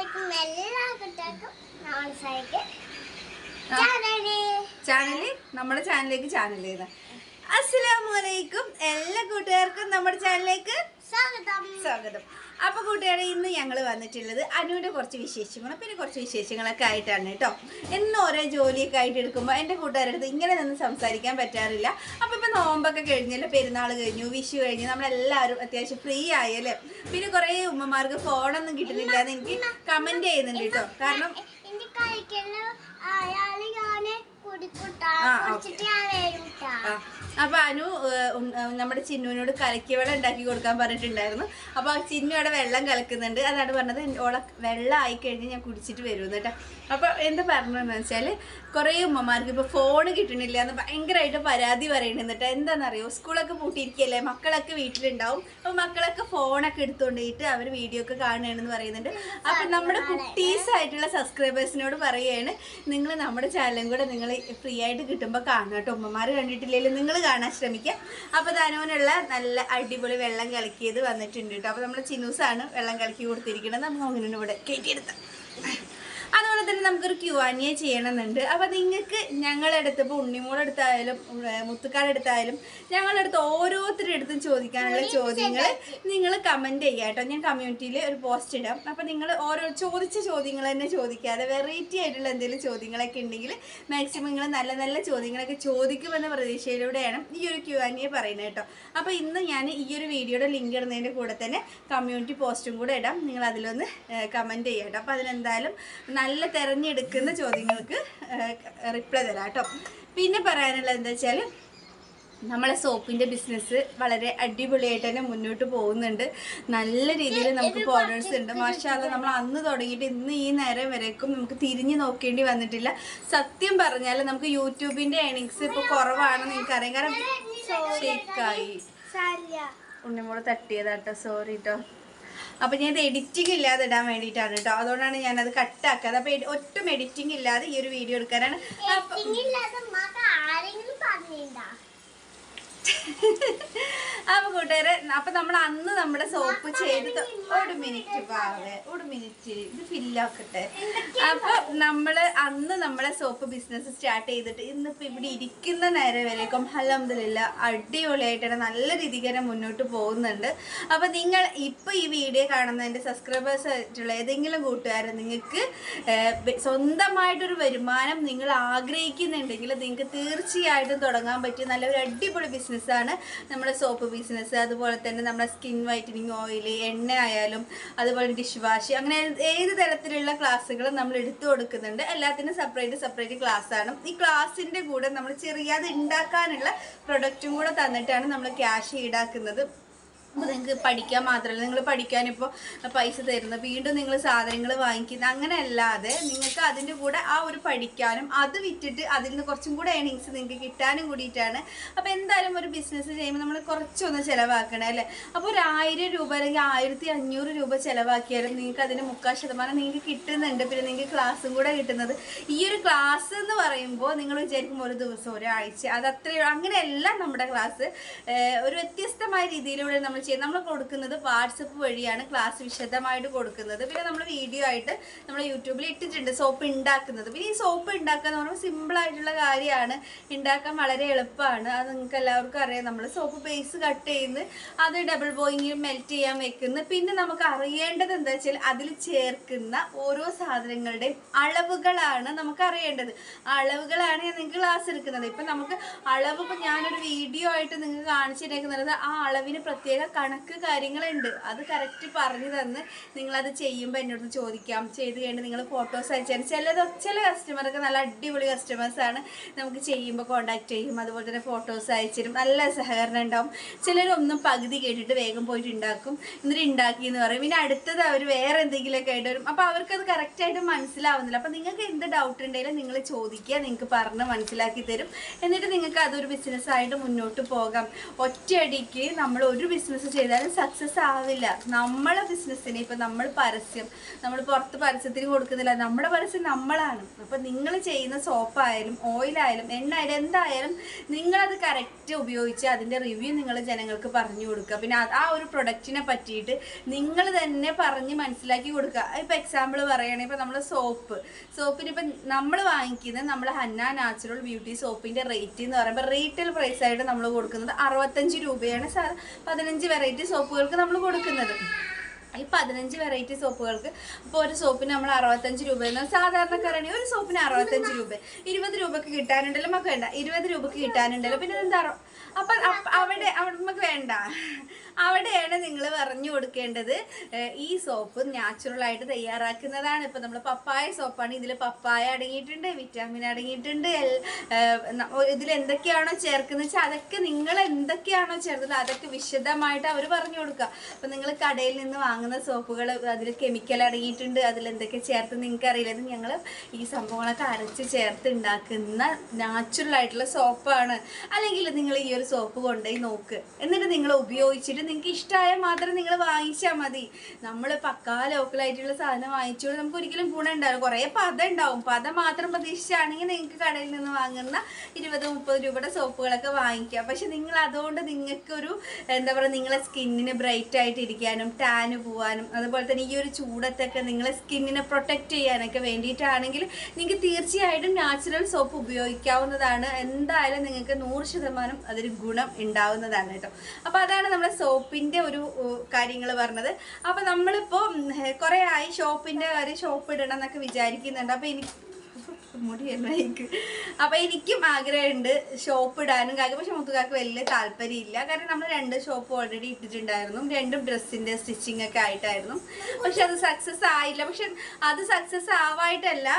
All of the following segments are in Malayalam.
അസ്സലാമലൈക്കും എല്ലാ കുട്ടികൾക്കും നമസ്കാരം ആ. ചാനല് ചാനല് നമ്മുടെ ചാനലിലേക്ക് ചാനൽ ചെയ്ത അസ്സലാമലൈക്കും എല്ലാ കൂട്ടുകാർക്കും നമ്മുടെ ചാനലിലേക്ക് സ്വാഗതം സ്വാഗതം അപ്പൊ കൂട്ടുകാരെ ഇന്ന് ഞങ്ങൾ വന്നിട്ടുള്ളത് അനുവിന്റെ കുറച്ച് വിശേഷങ്ങളും പിന്നെ കുറച്ച് വിശേഷങ്ങളൊക്കെ ആയിട്ടാണ് കേട്ടോ എന്നും ഓരോ ജോലിയൊക്കെ ആയിട്ട് എടുക്കുമ്പോൾ എൻ്റെ കൂട്ടുകാരുടെ അടുത്ത് ഇങ്ങനെ നിന്ന് സംസാരിക്കാൻ പറ്റാറില്ല അപ്പൊ ഇപ്പൊ നോമ്പൊക്കെ കഴിഞ്ഞല്ലോ പെരുന്നാൾ കഴിഞ്ഞു വിഷു കഴിഞ്ഞു നമ്മളെല്ലാവരും അത്യാവശ്യം ഫ്രീ ആയല്ലേ പിന്നെ കുറേ ഉമ്മമാർക്ക് ഫോണൊന്നും കിട്ടുന്നില്ല എന്ന് എനിക്ക് കമന്റ് ചെയ്യുന്നുണ്ട് കേട്ടോ കാരണം ഇനി കഴിക്കുന്ന അയാള് ഞാന് കുടിക്കൂട്ടാ ആ, ഓക്കേ. കുടിച്ചിട്ട് ഞാൻ വരും ട്ടാ. ആ, അപ്പൊ അനു ഏഹ്, ഉം, ഏഹ്, നമ്മുടെ ചിന്നുവിനോട് കലക്കിയ വെള്ളം ഉണ്ടാക്കി കൊടുക്കാൻ പറഞ്ഞിട്ടുണ്ടായിരുന്നു അപ്പൊ ആ ചിന്നു അവിടെ വെള്ളം കലക്കുന്നുണ്ട് അതാണ് പറഞ്ഞത് എൻ- ഓളെ വെള്ളം ആയി കഴിഞ്ഞ് ഞാൻ കുടിച്ചിട്ട് വരുമെന്ന് കേട്ടോ അപ്പൊ എന്താ പറഞ്ഞതെന്ന് വെച്ചാല് കുറേ ഉമ്മമാർക്ക് ഇപ്പൊ ഫോൺ കിട്ടണില്ല എന്ന് ഭയങ്കരമായിട്ട് പരാതി പറയുന്നുണ്ട് കേട്ടോ എന്താണെന്നറിയോ സ്കൂളൊക്കെ പൂട്ടിയിരിക്കുകയല്ലേ മക്കളൊക്കെ വീട്ടിലുണ്ടാവും അപ്പൊ മക്കളൊക്കെ ഫോണൊക്കെ എടുത്തുകൊണ്ടിട്ട് അവർ വീഡിയോ ഒക്കെ കാണുകയാണെന്ന് പറയുന്നുണ്ട് അപ്പൊ നമ്മുടെ കുട്ടീസ് ആയിട്ടുള്ള സബ്സ്ക്രൈബേഴ്സിനോട് പറയുകയാണ് നിങ്ങൾ നമ്മുടെ ചാനലും കൂടെ നിങ്ങൾ ഫ്രീ ആയിട്ട് കിട്ടുമ്പോൾ കാണുക കേട്ടോ ഉമ്മമാർ കണ്ടിട്ടില്ലെങ്കിലും നിങ്ങൾ കാണാൻ ശ്രമിക്കുക അപ്പോൾ ധനുവിനുള്ള നല്ല അടിപൊളി വെള്ളം കലക്കിയത് വന്നിട്ടുണ്ട് കേട്ടോ അപ്പോൾ നമ്മുടെ ചിന്നൂസാണ് വെള്ളം കലക്കി കൊടുത്തിരിക്കുന്നത് നമുക്ക് അങ്ങനെ ഇവിടെ കയറ്റിയെടുത്താം അതുപോലെ തന്നെ നമുക്കൊരു ക്യു ആനിയെ ചെയ്യണമെന്നുണ്ട് അപ്പോൾ നിങ്ങൾക്ക് ഞങ്ങളുടെ അടുത്ത് ഇപ്പോൾ ഉണ്ണിമോളുടെ അടുത്തായാലും മുത്തുക്കാരുടെ അടുത്തായാലും ഞങ്ങളുടെ അടുത്ത് ഓരോരുത്തരുടെ അടുത്തും ചോദിക്കാനുള്ള ചോദ്യങ്ങൾ നിങ്ങൾ കമൻറ്റ് ചെയ്യുക കേട്ടോ ഞാൻ കമ്മ്യൂണിറ്റിയിൽ ഒരു പോസ്റ്റ് ഇടാം അപ്പോൾ നിങ്ങൾ ഓരോ ചോദിച്ച ചോദ്യങ്ങൾ തന്നെ ചോദിക്കാതെ വെറൈറ്റി ആയിട്ടുള്ള എന്തെങ്കിലും ചോദ്യങ്ങളൊക്കെ ഉണ്ടെങ്കിൽ മാക്സിമം നിങ്ങൾ നല്ല നല്ല ചോദ്യങ്ങളൊക്കെ ചോദിക്കുമെന്ന പ്രതീക്ഷയിലൂടെയാണ് ഈ ഒരു ക്യു ആനിയെ പറയുന്നത് കേട്ടോ അപ്പോൾ ഇന്ന് ഞാൻ ഈ ഒരു വീഡിയോയുടെ ലിങ്ക് ഇടുന്നതിൻ്റെ കൂടെ തന്നെ കമ്മ്യൂണിറ്റി പോസ്റ്റും കൂടെ ഇടാം നിങ്ങൾ അതിലൊന്ന് കമൻറ്റ് ചെയ്യാം കേട്ടോ അപ്പോൾ അതിലെന്തായാലും നല്ല തിരഞ്ഞെടുക്കുന്ന ചോദ്യങ്ങൾക്ക് റിപ്ലൈ തരാം കേട്ടോ പിന്നെ പറയാനുള്ളത് എന്താ വെച്ചാൽ നമ്മളെ സോപ്പിൻ്റെ ബിസിനസ് വളരെ അടിപൊളിയായിട്ട് തന്നെ മുന്നോട്ട് പോകുന്നുണ്ട് നല്ല രീതിയിൽ നമുക്ക് ഓർഡേഴ്സ് ഉണ്ട് മാഷാല്ല നമ്മൾ അന്ന് തുടങ്ങിയിട്ട് ഇന്ന് ഈ നേരം വരേക്കും നമുക്ക് തിരിഞ്ഞു നോക്കേണ്ടി വന്നിട്ടില്ല സത്യം പറഞ്ഞാൽ നമുക്ക് യൂട്യൂബിൻ്റെ ഏണിങ്സ് ഇപ്പോൾ കുറവാണെന്ന് എനിക്കറിയാം കാരണം ഷെയ്ക്കായി സാരില്ല. ഉണ്ണിമോള് തട്ടിയതാട്ടോ സോറി കേട്ടോ അപ്പൊ ഞാൻ ഇത് എഡിറ്റിംഗ് ഇല്ലാതെ ഇടാൻ വേണ്ടിയിട്ടാണ് കേട്ടോ അതുകൊണ്ടാണ് ഞാനത് കട്ടാക്കാതെ അപ്പൊ എഡി- ഒട്ടും എഡിറ്റിംഗ് ഇല്ലാതെ ഈ ഒരു വീഡിയോ എടുക്കാനാണ് അപ്പൊ ഇല്ലാത്ത ഉമ്മാക്ക് ആരെങ്കിലും പറഞ്ഞിട്ടുണ്ടാ അപ്പൊ കൂട്ടുകാരെ അപ്പൊ നമ്മൾ അന്ന് നമ്മുടെ സോപ്പ് ചെയ്ത് ത- ഒരു മിനിറ്റ് പാവേ ഒരു മിനിറ്റ് ഇത് ഫില്ലാക്കട്ടെ അപ്പൊ നമ്മള് അന്ന് നമ്മളെ സോപ്പ് ബിസിനസ് സ്റ്റാർട്ട് ചെയ്തിട്ട് ഇന്നിപ്പോ ഇവിടെ ഇരിക്കുന്ന നേരം വരേക്കും അലഹമില്ല അടിപൊളിയായിട്ട് നല്ല രീതിക്ക് തന്നെ മുന്നോട്ട് പോകുന്നുണ്ട് അപ്പൊ നിങ്ങൾ ഇപ്പൊ ഈ വീഡിയോ കാണുന്ന എന്റെ സബ്സ്ക്രൈബേഴ്സ് ആയിട്ടുള്ള ഏതെങ്കിലും കൂട്ടുകാരൻ നിങ്ങൾക്ക് ഏഹ്, വെ- സ്വന്തമായിട്ടൊരു വരുമാനം നിങ്ങൾ ആഗ്രഹിക്കുന്നുണ്ടെങ്കിൽ നിങ്ങൾക്ക് തീർച്ചയായിട്ടും തുടങ്ങാൻ പറ്റിയ നല്ലൊരു അടിപൊളി ബിസിനസ്സാണ് നമ്മുടെ സോപ്പ് ബിസിനസ് അതുപോലെ തന്നെ നമ്മുടെ സ്കിൻ വൈറ്റനിങ് ഓയിൽ എണ്ണ ആയാലും അതുപോലെ ഡിഷ് വാഷ് അങ്ങനെ ഏത് തരത്തിലുള്ള ക്ലാസ്സുകളും നമ്മൾ എടുത്തു കൊടുക്കുന്നുണ്ട് എല്ലാത്തിനും സെപ്പറേറ്റ് സെപ്പറേറ്റ് ക്ലാസ് ആണ് ഈ ക്ലാസ്സിൻ്റെ കൂടെ നമ്മൾ ചെറിയത് ഉണ്ടാക്കാനുള്ള പ്രൊഡക്റ്റും കൂടെ തന്നിട്ടാണ് നമ്മൾ ക്യാഷ് ഈടാക്കുന്നത് അപ്പോൾ നിങ്ങൾക്ക് പഠിക്കാൻ മാത്രമല്ല നിങ്ങൾ പഠിക്കാൻ ഇപ്പോൾ പൈസ തരുന്ന വീണ്ടും നിങ്ങൾ സാധനങ്ങൾ വാങ്ങിക്കുന്ന അങ്ങനെ അല്ലാതെ നിങ്ങൾക്ക് അതിൻ്റെ കൂടെ ആ ഒരു പഠിക്കാനും അത് വിറ്റിട്ട് അതിൽ നിന്ന് കുറച്ചും കൂടെ ഏണിങ്സ് നിങ്ങൾക്ക് കിട്ടാനും കൂടിയിട്ടാണ് അപ്പോൾ എന്തായാലും ഒരു ബിസിനസ് ചെയ്യുമ്പോൾ നമ്മൾ കുറച്ചൊന്ന് ചിലവാക്കണം അല്ലേ അപ്പോൾ ഒരു ആയിരം രൂപ അല്ലെങ്കിൽ ആയിരത്തി അഞ്ഞൂറ് രൂപ ചിലവാക്കിയാലും നിങ്ങൾക്ക് അതിന് മുക്കാൽ ശതമാനം നിങ്ങൾക്ക് കിട്ടുന്നുണ്ട് പിന്നെ നിങ്ങൾക്ക് ക്ലാസ്സും കൂടെ കിട്ടുന്നത് ഈ ഒരു ക്ലാസ് എന്ന് പറയുമ്പോൾ നിങ്ങൾ വിചാരിക്കും ഒരു ദിവസം ഒരാഴ്ച അത് അത്രയും അങ്ങനെയല്ല നമ്മുടെ ക്ലാസ് ഒരു വ്യത്യസ്തമായ രീതിയിലൂടെ നമ്മൾ ചെയ്യുന്നത് നമ്മൾ കൊടുക്കുന്നത് വാട്സപ്പ് വഴിയാണ് ക്ലാസ് വിശദമായിട്ട് കൊടുക്കുന്നത് പിന്നെ നമ്മൾ വീഡിയോ ആയിട്ട് നമ്മൾ യൂട്യൂബിൽ ഇട്ടിട്ടുണ്ട് സോപ്പ് ഉണ്ടാക്കുന്നത് പിന്നെ ഈ സോപ്പ് ഉണ്ടാക്കുക എന്ന് പറയുമ്പോൾ സിമ്പിൾ ആയിട്ടുള്ള കാര്യമാണ് ഉണ്ടാക്കാൻ വളരെ എളുപ്പമാണ് അത് നിങ്ങൾക്ക് എല്ലാവർക്കും അറിയാം നമ്മൾ സോപ്പ് ബേസ് കട്ട് ചെയ്യുന്നു അത് ഡബിൾ ബോയിങ്ങിൽ മെൽറ്റ് ചെയ്യാൻ വെക്കുന്നു പിന്നെ നമുക്ക് അറിയേണ്ടത് എന്താ വെച്ചാൽ അതിൽ ചേർക്കുന്ന ഓരോ സാധനങ്ങളുടെയും അളവുകളാണ് നമുക്ക് അറിയേണ്ടത് ആ അളവുകളാണ് ഞാൻ നിങ്ങൾക്ക് ക്ലാസ് എടുക്കുന്നത് ഇപ്പം നമുക്ക് അളവ് ഇപ്പം ഞാനൊരു വീഡിയോ ആയിട്ട് നിങ്ങൾക്ക് കാണിച്ചിട്ടേക്കുന്നത് ആ അളവിന് പ്രത്യേക കണക്ക് കാര്യങ്ങളുണ്ട് അത് കറക്റ്റ് പറഞ്ഞു തന്ന് നിങ്ങളത് ചെയ്യുമ്പോൾ എന്നോട് ചോദിക്കാം ചെയ്ത് കഴിഞ്ഞ് നിങ്ങൾ ഫോട്ടോസ് അയച്ചാൽ ചിലത് ചില കസ്റ്റമറൊക്കെ നല്ല അടിപൊളി കസ്റ്റമേഴ്സാണ് നമുക്ക് ചെയ്യുമ്പോൾ കോണ്ടാക്ട് ചെയ്യും അതുപോലെ തന്നെ ഫോട്ടോസ് അയച്ചിരും നല്ല സഹകരണം ഉണ്ടാവും ചിലരൊന്നും പകുതി കേട്ടിട്ട് വേഗം പോയിട്ട് ഉണ്ടാക്കും എന്നിട്ട് ഉണ്ടാക്കി എന്ന് പറയും പിന്നെ അടുത്തത് അവർ വേറെ എന്തെങ്കിലുമൊക്കെ ആയിട്ട് വരും അപ്പോൾ അവർക്കത് കറക്റ്റായിട്ട് മനസ്സിലാവുന്നില്ല അപ്പോൾ നിങ്ങൾക്ക് എന്ത് ഡൗട്ട് ഉണ്ടെങ്കിലും നിങ്ങൾ ചോദിക്കുക നിങ്ങൾക്ക് പറഞ്ഞ് മനസ്സിലാക്കി തരും എന്നിട്ട് നിങ്ങൾക്ക് അതൊരു ബിസിനസ്സായിട്ട് മുന്നോട്ട് പോകാം ഒറ്റയടിക്ക് നമ്മൾ ഒരു ബിസിനസ് ബിസിനസ് ചെയ്താലും സക്സസ് ആവില്ല നമ്മളെ ബിസിനസ്സിന് ഇപ്പം നമ്മൾ പരസ്യം നമ്മൾ പുറത്ത് പരസ്യത്തിന് കൊടുക്കുന്നില്ല നമ്മുടെ പരസ്യം നമ്മളാണ് അപ്പം നിങ്ങൾ ചെയ്യുന്ന സോപ്പായാലും ഓയിലായാലും എണ്ണ ആയാലും എന്തായാലും നിങ്ങളത് കറക്റ്റ് ഉപയോഗിച്ച് അതിൻ്റെ റിവ്യൂ നിങ്ങൾ ജനങ്ങൾക്ക് പറഞ്ഞു കൊടുക്കുക പിന്നെ അത് ആ ഒരു പ്രൊഡക്റ്റിനെ പറ്റിയിട്ട് നിങ്ങൾ തന്നെ പറഞ്ഞ് മനസ്സിലാക്കി കൊടുക്കുക ഇപ്പം എക്സാമ്പിൾ പറയുകയാണെങ്കിൽ ഇപ്പം നമ്മൾ സോപ്പ് സോപ്പിന് ഇപ്പം നമ്മൾ വാങ്ങിക്കുന്നത് നമ്മൾ ഹന്ന നാച്ചുറൽ ബ്യൂട്ടി സോപ്പിൻ്റെ റേറ്റ് എന്ന് പറയുമ്പോൾ റീറ്റെയിൽ പ്രൈസ് ആയിട്ട് നമ്മൾ കൊടുക്കുന്നത് അറുപത്തഞ്ച് രൂപയാണ് സാ പതിനഞ്ച് വെറൈറ്റി സോപ്പുകൾക്ക് നമ്മൾ കൊടുക്കുന്നത് ഈ പതിനഞ്ച് വെറൈറ്റി സോപ്പുകൾക്ക് ഇപ്പോൾ ഒരു സോപ്പിന് നമ്മൾ അറുപത്തഞ്ച് രൂപ എന്ന് സാധാരണക്കാരാണെങ്കിൽ ഒരു സോപ്പിന് അറുപത്തഞ്ച് രൂപ ഇരുപത് രൂപക്ക് കിട്ടാനുണ്ടല്ലോ നമുക്ക് വേണ്ട ഇരുപത് രൂപക്ക് കിട്ടാനുണ്ടല്ലോ പിന്നെ എന്താ അപ്പം അപ്പ- അവിടെ അവിടെ നമുക്ക് വേണ്ട അവിടെയാണ് നിങ്ങൾ പറഞ്ഞു കൊടുക്കേണ്ടത് ഏഹ് ഈ സോപ്പ് നാച്ചുറൽ ആയിട്ട് തയ്യാറാക്കുന്നതാണ് ഇപ്പം നമ്മൾ പപ്പായ സോപ്പാണ് ഇതിൽ പപ്പായ അടങ്ങിയിട്ടുണ്ട് വിറ്റാമിൻ അടങ്ങിയിട്ടുണ്ട് ഇതിൽ എന്തൊക്കെയാണോ ചേർക്കുന്നത് വെച്ചാൽ അതൊക്കെ നിങ്ങൾ എന്തൊക്കെയാണോ ചേർത്തത് അതൊക്കെ വിശദമായിട്ട് അവർ പറഞ്ഞു കൊടുക്കുക അപ്പം നിങ്ങൾ കടയിൽ നിന്ന് വാങ്ങുന്ന സോപ്പുകൾ അതിൽ കെമിക്കൽ അടങ്ങിയിട്ടുണ്ട് അതിൽ എന്തൊക്കെ ചേർത്ത് നിങ്ങൾക്ക് അറിയില്ല ഇത് ഞങ്ങൾ ഈ സംഭവങ്ങളൊക്കെ അരച്ച് ചേർത്ത് ഉണ്ടാക്കുന്ന നാച്ചുറൽ ആയിട്ടുള്ള സോപ്പാണ് അല്ലെങ്കിൽ നിങ്ങൾ ഈ ഒരു സോപ്പ് കൊണ്ടുപോയി നോക്ക് എന്നിട്ട് നിങ്ങൾ ഉപയോഗിച്ചിട്ട് നിങ്ങൾക്ക് ഇഷ്ടമായ മാത്രം നിങ്ങൾ വാങ്ങിച്ചാൽ മതി നമ്മൾ പക്കാ ലോക്കലായിട്ടുള്ള സാധനം വാങ്ങിച്ചുകൊണ്ട് നമുക്ക് ഒരിക്കലും ഗുണം ഉണ്ടാവില്ല കുറേ പദം ഉണ്ടാവും പദം മാത്രം പ്രതീക്ഷിച്ചാണെങ്കിൽ നിങ്ങൾക്ക് കടയിൽ നിന്ന് വാങ്ങുന്ന ഇരുപത് മുപ്പത് രൂപയുടെ സോപ്പുകളൊക്കെ വാങ്ങിക്കാം പക്ഷെ നിങ്ങൾ അതുകൊണ്ട് നിങ്ങൾക്കൊരു എന്താ പറയുക നിങ്ങളെ സ്കിന്നിന് ബ്രൈറ്റ് ആയിട്ട് ഇരിക്കാനും ടാന് പോവാനും അതുപോലെ തന്നെ ഈ ഒരു ചൂടത്തൊക്കെ നിങ്ങളെ സ്കിന്നിനെ പ്രൊട്ടക്റ്റ് ചെയ്യാനൊക്കെ വേണ്ടിയിട്ടാണെങ്കിൽ നിങ്ങൾക്ക് തീർച്ചയായിട്ടും നാച്ചുറൽ സോപ്പ് ഉപയോഗിക്കാവുന്നതാണ് എന്തായാലും നിങ്ങൾക്ക് നൂറ് ശതമാനം അതൊരു ഗുണം ഉണ്ടാവുന്നതാണ് കേട്ടോ അപ്പോൾ അതാണ് നമ്മുടെ സോപ്പിൻ്റെ ഒരു കാര്യങ്ങൾ പറഞ്ഞത് അപ്പോൾ നമ്മളിപ്പോൾ കുറേ ആയി ഷോപ്പിൻ്റെ കാര്യം ഷോപ്പ് ഇടണം എന്നൊക്കെ വിചാരിക്കുന്നുണ്ട് അപ്പോൾ എനിക്ക് മുടിയല്ല എനിക്ക് അപ്പൊ എനിക്കും ആഗ്രഹമുണ്ട് ഷോപ്പ് ഇടാനും കാര്യം പക്ഷെ മുത്തുകാർക്ക് വലിയ താല്പര്യമില്ല കാരണം നമ്മൾ രണ്ട് ഷോപ്പ് ഓൾറെഡി ഇട്ടിട്ടുണ്ടായിരുന്നു രണ്ടും ഡ്രസ്സിന്റെ സ്റ്റിച്ചിങ് ഒക്കെ ആയിട്ടായിരുന്നു പക്ഷെ അത് സക്സസ് ആയില്ല പക്ഷെ അത് സക്സസ് ആവായിട്ടല്ല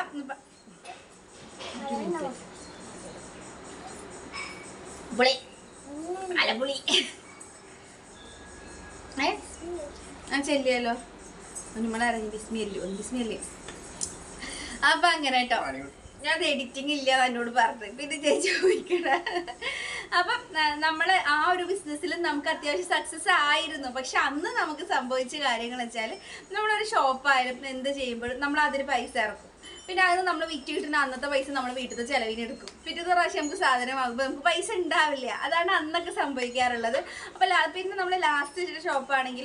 പുളി അല്ല പുളി ഏ ആ ചെല്ലിയല്ലോ നമ്മളറിഞ്ഞു ബിസ്മിയല്ലോ ബിസ്മിയല്ലേ അപ്പൊ അങ്ങനെ കേട്ടോ ഞാൻ എഡിറ്റിംഗ് ഇല്ല എന്നോട് പറഞ്ഞു പിന്നെ ചേച്ചി ചോദിക്കണ അപ്പം നമ്മൾ ആ ഒരു ബിസിനസ്സിൽ നമുക്ക് അത്യാവശ്യം സക്സസ് ആയിരുന്നു പക്ഷെ അന്ന് നമുക്ക് സംഭവിച്ച കാര്യങ്ങൾ വെച്ചാൽ നമ്മളൊരു ഷോപ്പായാലും എന്ത് ചെയ്യുമ്പോഴും നമ്മൾ അതിന് പൈസ ഇറക്കും പിന്നെ അത് നമ്മൾ വിറ്റ് കിട്ടുന്ന അന്നത്തെ പൈസ നമ്മൾ വീട്ടിൽ ചെലവിന് എടുക്കും പിറ്റത്തെ പ്രാവശ്യം നമുക്ക് സാധനം വാങ്ങുമ്പോൾ നമുക്ക് പൈസ ഉണ്ടാവില്ല അതാണ് അന്നൊക്കെ സംഭവിക്കാറുള്ളത് അപ്പോൾ പിന്നെ നമ്മൾ ലാസ്റ്റ് ഷോപ്പാണെങ്കിൽ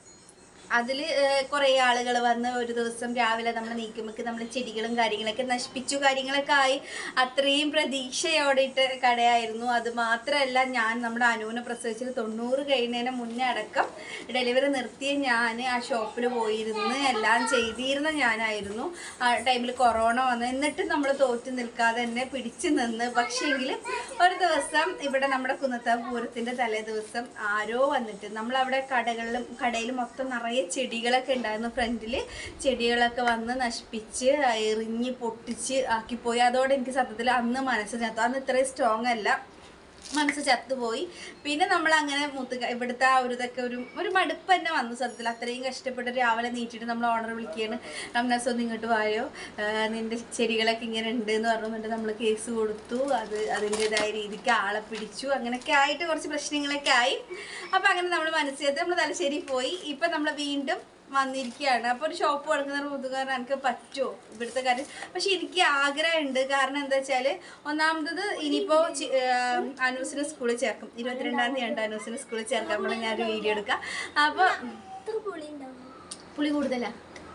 അതിൽ കുറേ ആളുകൾ വന്ന് ഒരു ദിവസം രാവിലെ നമ്മൾ നീക്കുമ്പോൾ നമ്മൾ ചെടികളും കാര്യങ്ങളൊക്കെ നശിപ്പിച്ചു കാര്യങ്ങളൊക്കെ ആയി അത്രയും പ്രതീക്ഷയോടെ ഇട്ട് കടയായിരുന്നു അത് മാത്രമല്ല ഞാൻ നമ്മുടെ അനുവിനെ പ്രസവിച്ചത് തൊണ്ണൂറ് കഴിയുന്നതിന് മുന്നേ അടക്കം ഡെലിവറി നിർത്തിയ ഞാൻ ആ ഷോപ്പിൽ പോയിരുന്ന് എല്ലാം ചെയ്തിരുന്ന ഞാനായിരുന്നു ആ ടൈമിൽ കൊറോണ വന്നു എന്നിട്ടും നമ്മൾ തോറ്റു നിൽക്കാതെ തന്നെ പിടിച്ചു നിന്ന് പക്ഷേങ്കിൽ ഒരു ദിവസം ഇവിടെ നമ്മുടെ കുന്നത്ത പൂരത്തിൻ്റെ തലേ ദിവസം ആരോ വന്നിട്ട് നമ്മളവിടെ കടകളിലും കടയിൽ മൊത്തം നിറയെ ചെടികളൊക്കെ ഉണ്ടായിരുന്നു ഫ്രണ്ടിൽ ചെടികളൊക്കെ വന്ന് നശിപ്പിച്ച് എറിഞ്ഞ് പൊട്ടിച്ച് ആക്കിപ്പോയി അതോടെ എനിക്ക് സത്യത്തിൽ അന്ന് മനസ്സ് ചത്തു അന്ന് ഇത്രയും സ്ട്രോങ് അല്ല മനസ്സ് ചത്തുപോയി പിന്നെ നമ്മൾ അങ്ങനെ മുത്ത് ഇവിടുത്തെ ആ ഒരു ഇതൊക്കെ ഒരു ഒരു മടുപ്പ് തന്നെ വന്നു സത്യത്തിൽ അത്രയും കഷ്ടപ്പെട്ട് രാവിലെ നീറ്റിട്ട് നമ്മൾ ഓണർ വിളിക്കുകയാണ് റംനാസ് ഒന്ന് ഇങ്ങോട്ട് വായോ ആ, നിന്റെ ചെടികളൊക്കെ ഇങ്ങനെ ഉണ്ട് എന്ന് പറഞ്ഞിട്ട് നമ്മൾ കേസ് കൊടുത്തു അത് അതിൻ്റെതായ രീതിക്ക് ആളെ പിടിച്ചു അങ്ങനെയൊക്കെ ആയിട്ട് കുറച്ച് പ്രശ്നങ്ങളൊക്കെ ആയി അപ്പം അങ്ങനെ നമ്മൾ മനസ്സിലാക്കി നമ്മൾ തലശ്ശേരി പോയി ഇപ്പം നമ്മൾ വീണ്ടും വന്നിരിക്കുകയാണ് അപ്പോൾ ഒരു ഷോപ്പ് തുടങ്ങുന്ന മുതുകാരൻ എനിക്ക് പറ്റുമോ ഇവിടുത്തെ കാര്യം പക്ഷെ എനിക്ക് ആഗ്രഹമുണ്ട് കാരണം എന്താ വെച്ചാൽ ഒന്നാമത്തത് ഇനിയിപ്പോൾ അനൂസിനെ സ്കൂളിൽ ചേർക്കും ഇരുപത്തിരണ്ടാം തീയതി ഉണ്ട് അനൂസിനെ സ്കൂളിൽ ചേർക്കാൻ നമ്മൾ ഞാനൊരു വീഡിയോ എടുക്കാം അപ്പോൾ പുളി ഉണ്ടാവും പുളി കൂടുതലാ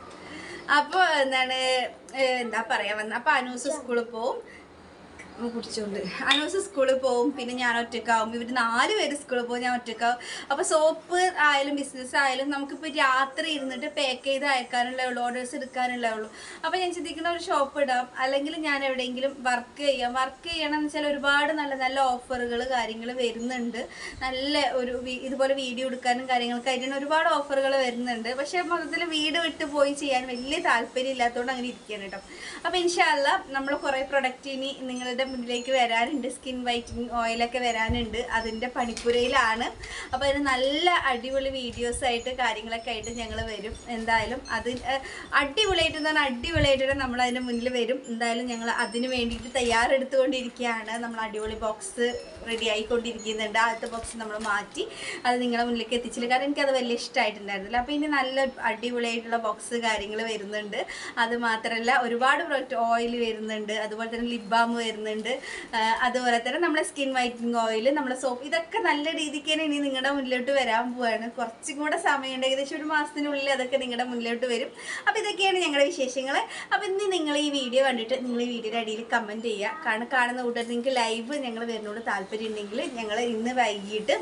അപ്പോൾ എന്താണ് ഏഹ് എന്താ പറയാ വന്ന അപ്പോൾ അനൂസ് സ്കൂളിൽ പോവും ഉം കുടിച്ചോണ്ട് അനൂസ് സ്കൂളിൽ പോവും പിന്നെ ഞാൻ ഒറ്റക്കാവും ഇവർ നാല് പേര് സ്കൂളിൽ പോകും ഞാൻ ഒറ്റക്കാവും അപ്പോൾ സോപ്പ് ആയാലും ബിസിനസ് ആയാലും നമുക്കിപ്പോൾ രാത്രി ഇരുന്നിട്ട് പാക്ക് ചെയ്ത് അയക്കാനുള്ള ഉള്ളൂ ഓർഡേഴ്സ് എടുക്കാനുള്ള ഉള്ളൂ അപ്പോൾ ഞാൻ ചിന്തിക്കുന്ന ഒരു ഷോപ്പ് ഇടാം അല്ലെങ്കിൽ ഞാൻ എവിടെയെങ്കിലും വർക്ക് ചെയ്യാം വർക്ക് ചെയ്യണമെന്ന് വെച്ചാൽ ഒരുപാട് നല്ല നല്ല ഓഫറുകൾ കാര്യങ്ങൾ വരുന്നുണ്ട് നല്ല ഒരു വി- ഇതുപോലെ വീഡിയോ എടുക്കാനും കാര്യങ്ങളൊക്കെ ആയിട്ട് ഒരുപാട് ഓഫറുകൾ വരുന്നുണ്ട് പക്ഷേ മൊത്തത്തിൽ വീട് വിട്ട് പോയി ചെയ്യാൻ വലിയ താല്പര്യം ഇല്ലാത്തതുകൊണ്ട് അങ്ങനെ ഇരിക്കുകയാണ് കേട്ടോ അപ്പോൾ ഇൻഷാല്ല നമ്മൾ കുറേ പ്രൊഡക്റ്റ് ഇനി നിങ്ങളുടെ മുന്നിലേക്ക് വരാനുണ്ട് സ്കിൻ വൈറ്റനിങ് ഓയിലൊക്കെ വരാനുണ്ട് അതിൻ്റെ പണിപ്പുരയിലാണ് അപ്പോൾ അതിന് നല്ല അടിപൊളി വീഡിയോസ് ആയിട്ട് കാര്യങ്ങളൊക്കെ ആയിട്ട് ഞങ്ങൾ വരും എന്തായാലും അത് ഏഹ്, അടിപൊളിയായിട്ട് എന്ന് പറഞ്ഞാൽ അടിപൊളിയായിട്ട് നമ്മൾ അതിൻ്റെ മുന്നിൽ വരും എന്തായാലും ഞങ്ങൾ അതിന് വേണ്ടിയിട്ട് തയ്യാറെടുത്തുകൊണ്ടിരിക്കുകയാണ് നമ്മൾ അടിപൊളി ബോക്സ് റെഡി ആയിക്കൊണ്ടിരിക്കുന്നുണ്ട് ആദ്യത്തെ ബോക്സ് നമ്മൾ മാറ്റി അത് നിങ്ങളെ മുന്നിലേക്ക് എത്തിച്ചില്ല കാരണം എനിക്കത് വലിയ ഇഷ്ടമായിട്ടുണ്ടായിരുന്നില്ല അപ്പോൾ ഇനി നല്ല അടിപൊളിയായിട്ടുള്ള ബോക്സ് കാര്യങ്ങൾ വരുന്നുണ്ട് അത് മാത്രമല്ല ഒരുപാട് പ്രൊഡക്റ്റ് ഓയിൽ വരുന്നുണ്ട് അതുപോലെ തന്നെ ലിപ് ബാം വരുന്നുണ്ട് ആ, അതുപോലെ തന്നെ നമ്മുടെ സ്കിൻ വൈറ്റനിങ് ഓയിൽ നമ്മുടെ സോപ്പ് ഇതൊക്കെ നല്ല രീതിക്ക് തന്നെ ഇനി നിങ്ങളുടെ മുന്നിലോട്ട് വരാൻ പോവാണ് കുറച്ചും കൂടെ സമയമുണ്ട് ഏകദേശം ഒരു മാസത്തിനുള്ളിൽ അതൊക്കെ നിങ്ങളുടെ മുന്നിലോട്ട് വരും അപ്പോൾ ഇതൊക്കെയാണ് ഞങ്ങളുടെ വിശേഷങ്ങൾ അപ്പോൾ ഇന്ന് നിങ്ങൾ ഈ വീഡിയോ കണ്ടിട്ട് നിങ്ങൾ ഈ വീഡിയോയുടെ അടിയിൽ കമൻറ്റ് ചെയ്യുക കാരണം കാണുന്ന കൂട്ടർ നിങ്ങൾക്ക് ലൈവ് ഞങ്ങൾ വരുന്നോട് താല്പര്യം ഉണ്ടെങ്കിൽ ഞങ്ങൾ ഇന്ന് വൈകിട്ട്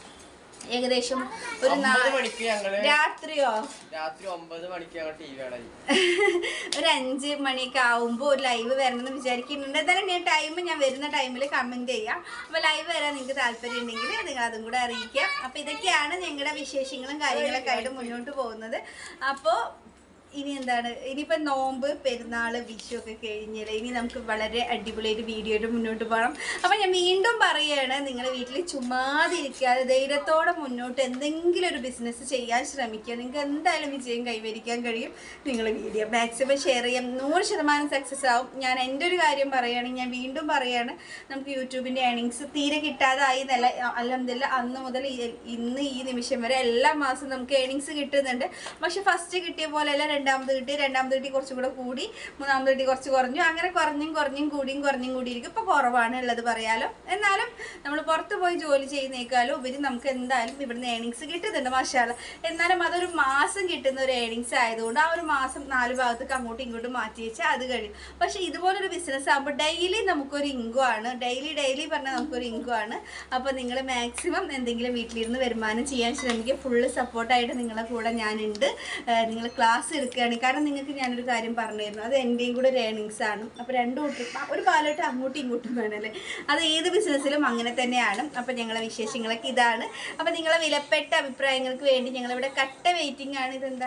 ഏകദേശം ഒരു ഒമ്പത് നാല് മണിക്ക് ഞങ്ങള് രാത്രിയോ രാത്രി ഒമ്പത് മണിക്ക് ഞങ്ങൾ ടി വി കാണാൻ ഒരു അഞ്ച് മണിയൊക്കെ ആവുമ്പോൾ ഒരു ലൈവ് വരണമെന്ന് വിചാരിക്കുന്നുണ്ട് എന്തായാലും ഞാൻ ടൈം ഞാൻ വരുന്ന ടൈമിൽ കമൻറ്റ് ചെയ്യാം അപ്പോൾ ലൈവ് വരാൻ നിങ്ങൾക്ക് താല്പര്യം ഉണ്ടെങ്കിൽ നിങ്ങൾ അതും കൂടെ അറിയിക്കുക അപ്പോൾ ഇതൊക്കെയാണ് ഞങ്ങളുടെ വിശേഷങ്ങളും കാര്യങ്ങളൊക്കെ ആയിട്ട് മുന്നോട്ട് പോകുന്നത് അപ്പോൾ ഇനി എന്താണ് ഇനിയിപ്പോൾ നോമ്പ് പെരുന്നാൾ വിഷു ഒക്കെ കഴിഞ്ഞാൽ ഇനി നമുക്ക് വളരെ അടിപൊളിയായിട്ട് വീഡിയോയിട്ട് മുന്നോട്ട് പോകണം അപ്പോൾ ഞാൻ വീണ്ടും പറയുകയാണ് നിങ്ങൾ വീട്ടിൽ ചുമ്മാതിരിക്കാതെ ധൈര്യത്തോടെ മുന്നോട്ട് എന്തെങ്കിലും ഒരു ബിസിനസ് ചെയ്യാൻ ശ്രമിക്കുക നിങ്ങൾക്ക് എന്തായാലും വിജയം കൈവരിക്കാൻ കഴിയും നിങ്ങൾ വീഡിയോ മാക്സിമം ഷെയർ ചെയ്യാം നൂറ് ശതമാനം സക്സസ് ആവും ഞാൻ എൻ്റെ ഒരു കാര്യം പറയുകയാണെങ്കിൽ ഞാൻ വീണ്ടും പറയുകയാണ് നമുക്ക് യൂട്യൂബിൻ്റെ ഏണിങ്സ് തീരെ കിട്ടാതായി എന്നല്ല അല്ലെന്നില്ല അന്ന് മുതൽ ഈ- ഇന്ന് ഈ നിമിഷം വരെ എല്ലാ മാസവും നമുക്ക് ഏണിങ്സ് കിട്ടുന്നുണ്ട് പക്ഷെ ഫസ്റ്റ് കിട്ടിയ പോലെയല്ല രണ്ടാമത് കിട്ടി രണ്ടാമത് കിട്ടി കുറച്ചും കൂടെ കൂടി മൂന്നാമത് കിട്ടി കുറച്ച് കുറഞ്ഞു അങ്ങനെ കുറഞ്ഞും കുറഞ്ഞും കൂടിയും കുറഞ്ഞും കൂടിയിരിക്കും ഇപ്പോൾ കുറവാണ് ഉള്ളത് പറയാലോ എന്നാലും നമ്മൾ പുറത്ത് പോയി ജോലി ചെയ്യുന്നേക്കാളും ഉപരി നമുക്ക് എന്തായാലും ഇവിടുന്ന് ഏണിങ്സ് കിട്ടുന്നുണ്ട് മാഷാല എന്നാലും അതൊരു മാസം കിട്ടുന്ന ഒരു ഏണിങ്സ് ആയതുകൊണ്ട് ആ ഒരു മാസം നാല് ഭാഗത്തേക്ക് അങ്ങോട്ടും ഇങ്ങോട്ടും മാറ്റി വെച്ചാൽ അത് കഴിയും പക്ഷെ ഇതുപോലൊരു ബിസിനസ് ആകുമ്പോൾ ഡെയിലി നമുക്കൊരു ഇൻകം ആണ് ഡെയിലി ഡെയിലി പറഞ്ഞാൽ നമുക്കൊരു ഇൻകം ആണ് അപ്പോൾ നിങ്ങൾ മാക്സിമം എന്തെങ്കിലും വീട്ടിലിരുന്ന് വരുമാനം ചെയ്യാൻ ശ്രമിക്കുക ഫുള്ള് സപ്പോർട്ടായിട്ട് നിങ്ങളെ കൂടെ ഞാനുണ്ട് നിങ്ങൾ ക്ലാസ് എടുക്കുകയാണ് കാരണം നിങ്ങൾക്ക് ഞാനൊരു കാര്യം പറഞ്ഞിരുന്നു അത് എൻ്റെയും കൂടെ ഒരു ഏണിങ്സ് ആണ് അപ്പോൾ രണ്ടു കൂട്ടും ഒരു പാലോട്ട് അങ്ങോട്ടും ഇങ്ങോട്ടും വേണമല്ലേ അത് ഏത് ബിസിനസ്സിലും അങ്ങനെ തന്നെയാണ് അപ്പോൾ ഞങ്ങളെ വിശേഷങ്ങളൊക്കെ ഇതാണ് അപ്പോൾ നിങ്ങളെ വിലപ്പെട്ട അഭിപ്രായങ്ങൾക്ക് വേണ്ടി ഞങ്ങളിവിടെ കട്ട വെയിറ്റിംഗ് ആണ് ഇതെന്താ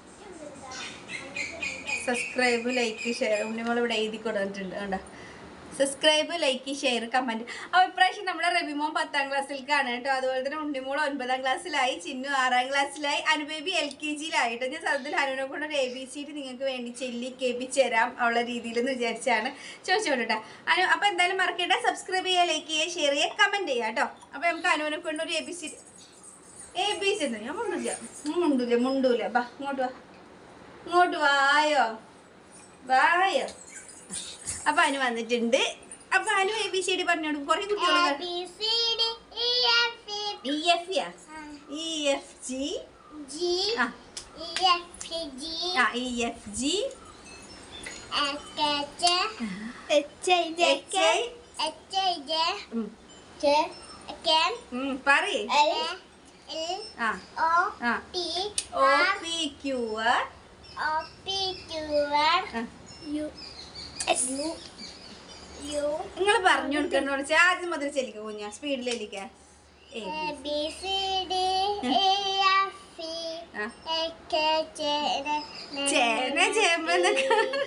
സബ്സ്ക്രൈബ് ലൈക്ക് ഷെയർ ഉണ്ണിമോൾ ഇവിടെ എഴുതി കൊടുത്തിട്ടുണ്ട് കണ്ടോ സബ്സ്ക്രൈബ് ലൈക്ക് ഷെയർ കമൻറ്റ് അപ്പോൾ ഇപ്രാവശ്യം നമ്മുടെ റബിമോൻ പത്താം ക്ലാസ്സിലേക്കാണ് കേട്ടോ അതുപോലെ തന്നെ ഉണ്ണിമോൾ ഒൻപതാം ക്ലാസ്സിലായി ചിന്നു ആറാം ക്ലാസ്സിലായി അനുബേബി എൽ കെ ജിയിലായിട്ട് ഞാൻ സദത്തിൽ ഹനുവിനെ കൊണ്ട് ഒരു എ ബി സി ഡി നിങ്ങൾക്ക് വേണ്ടി ചെല്ലി കേൾപ്പിച്ച് തരാം ഉള്ള രീതിയിൽ എന്ന് വിചാരിച്ചാണ് ചോദിച്ചോട്ടെ അനു അപ്പോൾ എന്തായാലും മറക്കേണ്ട സബ്സ്ക്രൈബ് ചെയ്യുക ലൈക്ക് ചെയ്യുക ഷെയർ ചെയ്യുക കമൻറ്റ് ചെയ്യുക കേട്ടോ അപ്പോൾ നമുക്ക് അനുവിനെ കൊണ്ട് ഒരു A B C A B C ഞാൻ മുണ്ടില്ല മുണ്ടൂല മുണ്ടൂല ബാ ഇങ്ങോട്ട് വാ ഇങ്ങോട്ട് വായോ വായോ അപ്പൊ അനു വന്നിട്ടുണ്ട് അപ്പൊ Anu A B C D പറഞ്ഞോളൂ കുറെ A, കുട്ടികൾ B, C, D, E, F, G, E F E F G G, ആ E, F, G, ആ E F G H, H, H, I, H I H, I, J, J, K, പറയേ L, L, ആ O, ആ P, O R, P Q R O, P, Q, R, U, S, U, U, നിങ്ങൾ പറഞ്ഞു കൊടുക്കണ്ട വെച്ചാൽ ആദ്യം മുതൽ ചെല്ലിക്ക കുഞ്ഞാ സ്പീഡിൽ ചെല്ലിക്ക A A, B, C, D, E, F, ആ. H, J, ചേന ചേമ്പ് എന്നൊക്കെ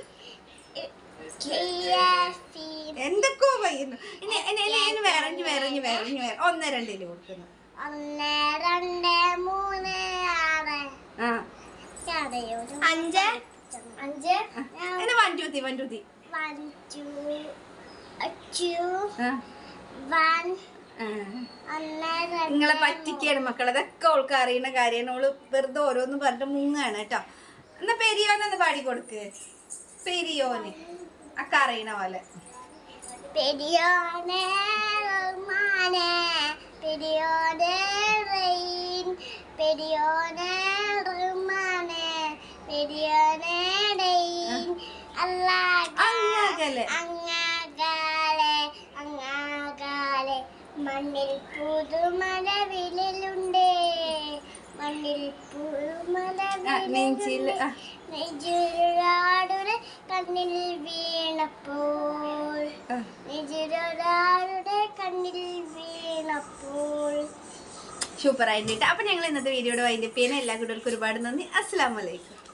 E, F, എന്തൊക്കെയോ പറയുന്നു ഇനി ഇനി ഇനി ഇനി വേറെ ഇനി വേറെ ഇനി വേറെ ഇനി വേറെ ഒന്ന് രണ്ടില് കൊടുക്കുന്നു ഒന്ന് രണ്ട് മൂന്ന് ആറ് ആ അഞ്ച് അഞ്ച് ഇനി one two three one two three one two two ആ വൺ ആ ഒന്ന് രണ്ട് നിങ്ങളെ പറ്റിക്കാണ് മക്കൾ അതൊക്കെ അവൾക്ക് അറിയുന്ന കാര്യമാണ് അവള് വെറുതെ ഓരോന്ന് പറഞ്ഞിട്ട് മുങ്ങാണ് കേട്ടോ എന്നാ പെരിയോനൊന്ന് പാടി കൊടുക്ക് പെരിയോന് ഒക്കെ അറിയണ പോലെ പെരിയോനെ റഹ്മാനെ പെരിയോനെ റെയിൻ പെരിയോനെ റഹ്മാനെ പെരിയോനെ റെയിൻ അല്ലാഹ് അങ്ങാകലെ അങ്ങാകാലെ അങ്ങാകാലെ മണ്ണിൽ പുതുമലവിലുണ്ട് മണ്ണിൽ നെഞ്ചിൽ ആ. നെഞ്ചിലൊരാളുടെ കണ്ണിൽ വീണപ്പോൾ ആ. നെഞ്ചിലൊരാളുടെ കണ്ണിൽ വീണപ്പോൾ സൂപ്പർ ആയിട്ട് അപ്പൊ ഞങ്ങൾ ഇന്നത്തെ വീഡിയോയുടെ വൈൻഡപ്പ് ചെയ്യുന്ന എല്ലാ കുട്ടികൾക്കും ഒരുപാട് നന്ദി അസ്സാം വലൈക്കും